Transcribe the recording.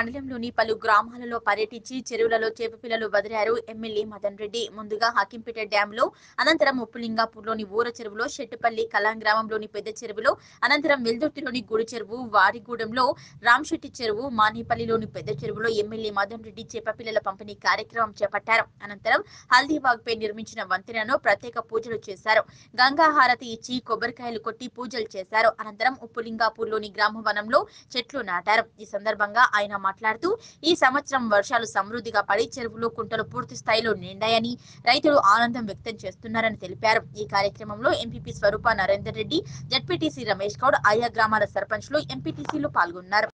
మండలంలోని పలు గ్రామాలలో పర్యటించి చెరువులలో చేప పిల్లలు వదిలారు ఎమ్మెల్యే మదన్ రెడ్డి ముందుగా హకింపేట డ్యాంలో అనంతరం ఉప్పులింగాపూర్లోని ఊర చెరువులో షెట్టుపల్లి కలాం గ్రామంలోని పెద్ద చెరువులో అనంతరం వెల్దుర్తిలోని గుడి చెరువు వారిగూడెంలో రామశెట్టి చెరువు మానేపల్లిలోని పెద్ద చెరువులో ఎమ్మెల్యే మదన్ రెడ్డి చేప పిల్లల పంపిణీ కార్యక్రమం చేపట్టారు అనంతరం హల్దీబాగ్ పై నిర్మించిన వంతెనను ప్రత్యేక పూజలు చేశారు గంగా హారతి ఇచ్చి కొబ్బరికాయలు కొట్టి పూజలు చేశారు అనంతరం ఉప్పులింగాపూర్లోని గ్రామ వనంలో చెట్లు నాటారు ఈ సందర్భంగా ఆయన మాట్లాడుతూ ఈ సంవత్సరం వర్షాలు సమృద్ధిగా పడి చెరువులు కుంటలు పూర్తి స్థాయిలో నిండాయని రైతులు ఆనందం వ్యక్తం చేస్తున్నారని తెలిపారు ఈ కార్యక్రమంలో ఎంపీపీ స్వరూప నరేందర్ రెడ్డి జడ్పీటీసీ రమేష్ గౌడ్ ఆయా గ్రామాల సర్పంచ్లు ఎంపీటీసీలు పాల్గొన్నారు